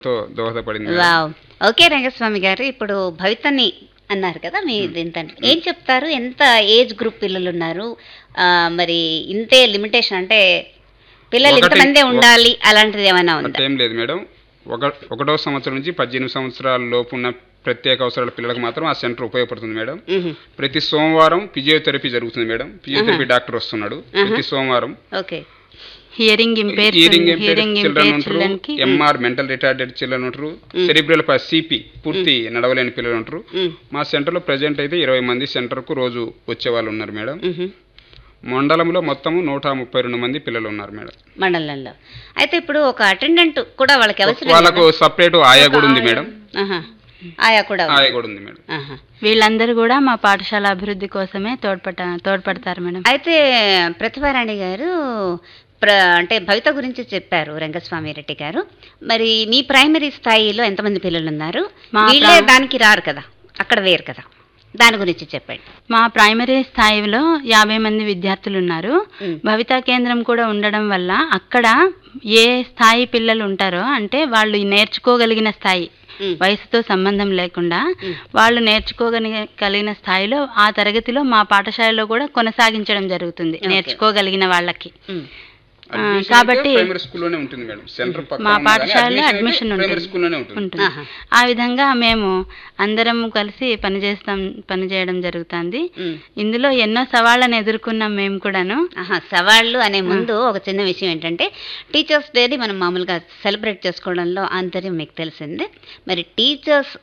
తో దోహదపడింది madam. Wow okay Rangaswamy గారు ఇప్పుడు భవితని అన్నారు కదా మీ దీంతో ఏం చెప్తారు ఎంత ఏజ్ గ్రూప్ పిల్లలు ఉన్నారు ఆ, మరి ఇంతే లిమిటేషన్ అంటే పిల్లలు ఒకటి- ఇంతమందే ఉండాలి అలాంటిది ఏమైనా ఉందా అట్లా ఏం లేదు మేడం ఒక ఒకటో సంవత్సరం నుంచి పద్దెనిమిది సంవత్సరాల లోపు ఉన్న ప్రత్యేక అవసరాల పిల్లలకు మాత్రం ఆ సెంటర్ ఉపయోగపడుతుంది మేడం మ్మ్. ప్రతి సోమవారం ఫిజియోథెరపీ జరుగుతుంది మేడం ఫిజియోథెరపీ డాక్టర్ వస్తున్నాడు ప్రతి సోమవారం okay hearing impaired hearing hearing children impaired ఉంటారు చిల్డ్రన్ కి ఎంఆర్ మెంటల్ రిటార్డెడ్ చిల్డ్రన్ ఉంటారు సెరిబ్రల్ సిపి పూర్తి నడవలేని పిల్లలు ఉంటారు మ్మ్. మా సెంటర్లో ప్రజెంట్ అయితే ఇరవై మంది సెంటర్కు రోజు వచ్చే వాళ్ళు ఉన్నారు మేడం మ్మ్. మండలంలో మొత్తము నూట ముప్పై రెండు మంది పిల్లలు ఉన్నారు మేడం మండలంలో అయితే ఇప్పుడు ఒక అటెండెంట్ కూడా వాళ్ళకి అవసరం వాళ్ళకు సపరేట్ ఆయా కూడా ఉంది మేడం ఆహా. ఆయా కూడా ఉంది. ఆయా కూడా ఉంది మేడం ఆహా. వీళ్ళందరూ కూడా మా పాఠశాల అభివృద్ధి కోసమే తోడ్పట తోడ్పడతారు మేడం అయితే ప్రతిభారాణి గారు ప్ర అంటే భవిత గురించి చెప్పారు రంగస్వామి రెడ్డి గారు మరి మీ ప్రైమరీ స్థాయిలో ఎంతమంది పిల్లలు ఉన్నారు మా వీళ్ళే ప్రా- దానికి రారు కదా అక్కడ వేరు కదా దాని గురించి చెప్పండి మా ప్రైమరీ స్థాయిలో యాభై మంది విద్యార్థులు ఉన్నారు మ్. భవితా కేంద్రం కూడా ఉండడం వల్ల అక్కడ ఏ స్థాయి పిల్లలు ఉంటారో అంటే వాళ్ళు నేర్చుకోగలిగిన స్థాయి మ్. వయసుతో సంబంధం లేకుండా మ్. వాళ్ళు నేర్చుకోగలిగిన కలిగిన స్థాయిలో ఆ తరగతిలో మా పాఠశాలలో కూడా కొనసాగించడం జరుగుతుంది Okay. నేర్చుకోగలిగిన వాళ్ళకి ఉమ్. Admission అయితే కాబట్టి- ప్రైమరీ స్కూల్లోనే ఉంటుంది మేడం సెంటర్ పక్కన మా ఉంది కానీ పాఠశాలలో admission అడ్మిషన్ అయితే ప్రైమరీ ఉంటుంది. స్కూల్లోనే ఉంటుంది ఉంటుంది ఆహా. ఆ విధంగా మేము అందరం కలిసి పనిచేస్తాం పనిచేయడం జరుగుతుంది ఉమ్. ఇందులో ఎన్నో సవాళ్ళను ఎదుర్కొన్నాం మేము కూడాను ఆహా సవాళ్ళు అనే ముందు ఒక చిన్న విషయం ఏంటంటే టీచర్స్ డేని మనం మామూలుగా సెలబ్రేట్ చేసుకోవడంలో ఆంతర్యం మీకు తెలిసిందే మరి టీచర్స్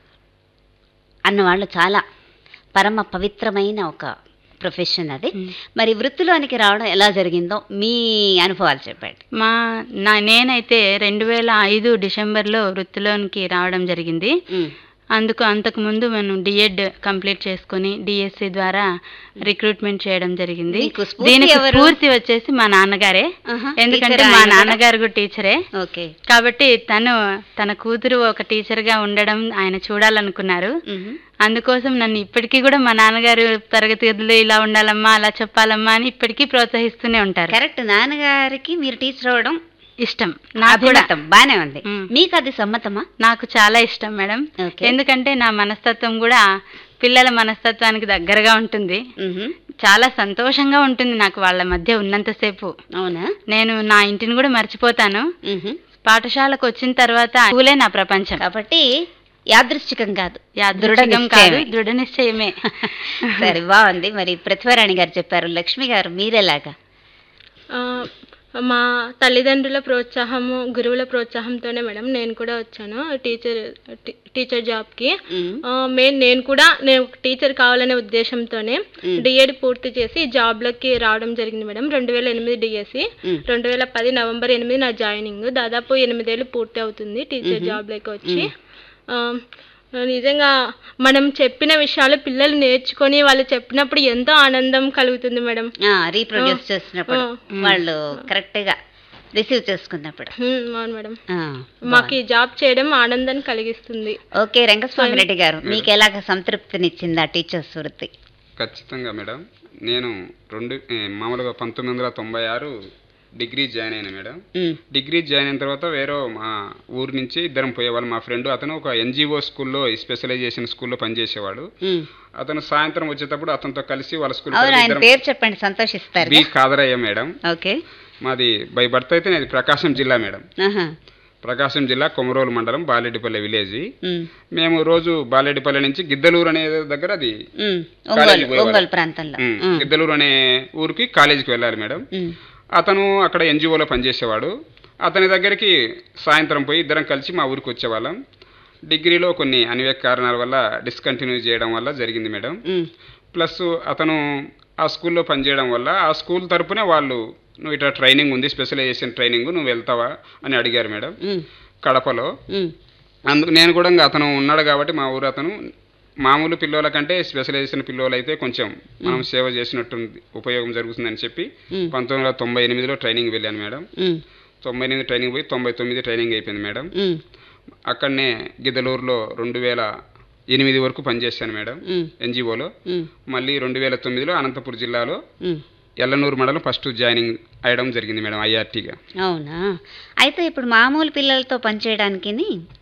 అన్న వాళ్ళు చాలా పరమ పవిత్రమైన ఒక ప్రొఫెషన్ అది మ్. మరి వృత్తిలోనికి రావడం ఎలా జరిగిందో మీ అనుభవాలు చెప్పండి మా నా నేనైతే రెండు వేల ఐదు డిసెంబర్లో వృత్తిలోనికి రావడం జరిగింది ఉమ్. అందుకు అంతకు ముందు మేము డిఎడ్ కంప్లీట్ చేసుకొని డిఎస్సి ద్వారా రిక్రూట్మెంట్ చేయడం జరిగింది మీకు స్ఫూర్తి దీనికి ఎవరు? స్ఫూర్తి వచ్చేసి మా నాన్నగారే ఆహా, ఎందుకంటే టీచరా మా ఆయన కూడా? నాన్నగారు కూడా టీచరే ఓకే కాబట్టి తను తన కూతురు ఒక టీచర్గా ఉండడం ఆయన చూడాలనుకున్నారు మ్మ్. అందుకోసం నన్ను ఇప్పటికీ కూడా మా నాన్నగారు తరగతి గదిలో ఇలా ఉండాలమ్మా అలా చెప్పాలమ్మా అని ఇప్పటికీ ప్రోత్సహిస్తూనే ఉంటారు కరెక్ట్ నాన్నగారికి మీరు టీచర్ అవడం ఇష్టం నాకు కూడా అభిమతం బానే ఉంది మ్. మీకు అది సమ్మతమా నాకు చాలా ఇష్టం మేడం ఓకే. ఎందుకంటే నా మనస్తత్వం కూడా పిల్లల మనస్తత్వానికి దగ్గరగా ఉంటుంది మ్మ్. చాలా సంతోషంగా ఉంటుంది నాకు వాళ్ళ మధ్య ఉన్నంతసేపు అవునా నేను నా ఇంటిని కూడా మర్చిపోతాను మ్మ్. పాఠశాలకు వచ్చిన తర్వాత స్కూలే నా ప్రపంచం కాబట్టి యాదృశ్చికం కాదు యాదృఢం కాదు నిశ్చయమే. దృఢ నిశ్చయమే సరే బాగుంది మరి ప్రతిభారాణి గారు చెప్పారు లక్ష్మి గారు మీరెలాగా ఆ, మా తల్లిదండ్రుల ప్రోత్సాహము గురువుల ప్రోత్సాహంతోనే మేడం నేను కూడా వచ్చాను టీచర్ టీ- టీచర్ జాబ్కి మ్మ్. ఆ, మెయిన్ నేను కూడా నేను ఒక టీచర్ కావాలనే ఉద్దేశంతోనే మ్మ్. డిఎడ్ పూర్తి చేసి జాబ్లోకి రావడం జరిగింది మేడం రెండు వేల ఎనిమిది డిఎస్సి మ్మ్. రెండు వేల పది నవంబర్ ఎనిమిది నా జాయినింగ్ దాదాపు ఎనిమిదేళ్ళు పూర్తి అవుతుంది టీచర్ జాబ్లోకి వచ్చి ఆ, నిజంగా మనం చెప్పిన విషయాలు పిల్లలు నేర్చుకొని వాళ్ళు చెప్పినప్పుడు ఎంతో ఆనందం కలుగుతుంది మేడం ఆ, రీప్రొడ్యూస్ చేసినప్పుడు ఆ. వాళ్ళు కరెక్ట్ గా రిసీవ్ చేసుకున్నప్పుడు హ్మ్, అవును మేడం ఆ, మాకు ఈ జాబ్ చేయడం ఆనందాన్ని కలిగిస్తుంది ఓకే రంగస్వామి రెడ్డి గారు మీకు ఎలాగ సంతృప్తినిచ్చింది ఆ టీచర్స్ వృత్తి ఖచ్చితంగా మేడం నేను రెండు ఏ, మామూలుగా పంతొమ్మిది వందల తొంభై ఆరు డిగ్రీ జాయిన్ అయినా మేడం మ్మ్. డిగ్రీ జాయిన్ అయిన తర్వాత వేరే మా ఊరు నుంచి ఇద్దరం పోయేవాళ్ళు మా ఫ్రెండ్ అతను ఒక ఎన్జిఓ స్కూల్లో స్పెషలైజేషన్ స్కూల్లో పనిచేసేవాడు మ్మ్. అతను సాయంత్రం వచ్చేటప్పుడు అతనితో కలిసి వాళ్ళ స్కూల్ అవును ఆయన పేరు చెప్పండి సంతోషిస్తారు బి కాదరయ్య మేడం ఓకే మాది బై బర్త్ అయితే నేను ప్రకాశం జిల్లా మేడం ఆహా. ప్రకాశం జిల్లా కొమరోలు మండలం బాలెడ్డిపల్లి విలేజ్ మ్మ్. మేము రోజు బాలెడ్డిపల్లి నుంచి గిద్దలూరు అనే దగ్గర అది మ్మ్. కాలేజీకి ఒంగోలు పోయేవారు. ఒంగోలు ప్రాంతంలో ఉమ్, మ్మ్. గిద్దలూరు అనే ఊరికి కాలేజీకి వెళ్ళాలి మేడం మ్మ్. అతను అక్కడ ఎన్జిఓలో పనిచేసేవాడు అతని దగ్గరికి సాయంత్రం పోయి ఇద్దరం కలిసి మా ఊరికి వచ్చేవాళ్ళం డిగ్రీలో కొన్ని అనేక కారణాల వల్ల డిస్కంటిన్యూ చేయడం వల్ల జరిగింది మేడం మ్మ్. ప్లస్ అతను ఆ స్కూల్లో పనిచేయడం వల్ల ఆ స్కూల్ తరపునే వాళ్ళు నువ్వు ఇట్లా ట్రైనింగ్ ఉంది స్పెషలైజేషన్ ట్రైనింగ్ నువ్వు వెళ్తావా అని అడిగారు మేడం మ్మ్. కడపలో మ్మ్. అందుకు నేను కూడా ఇంకా అతను ఉన్నాడు కాబట్టి మా ఊరు అతను మామూలు పిల్లోల కంటే స్పెషలైజేషన్ పిల్లోలు అయితే కొంచెం మనం సేవ చేసినట్టు ఉపయోగం జరుగుతుందని చెప్పి మ్మ్. పంతొమ్మిది వందల తొంభై ఎనిమిదిలో ట్రైనింగ్ వెళ్ళాను మేడం మ్మ్. తొంభై ఎనిమిది ట్రైనింగ్ పోయి తొంభై తొమ్మిది ట్రైనింగ్ అయిపోయింది మేడం మ్మ్. అక్కడనే గిద్దలూరులో రెండు వేల ఎనిమిది వరకు పనిచేశాను మేడం మ్మ్. ఎన్జిఓలో మ్మ్. మళ్ళీ రెండు వేల తొమ్మిదిలో అనంతపురం జిల్లాలో మ్మ్. ఎల్లనూరు మండలం ఫస్ట్ జాయినింగ్ అయ్యడం జరిగింది మేడం ఐఆర్టీగా అవునా అయితే ఇప్పుడు మామూలు పిల్లలతో పనిచేయడానికి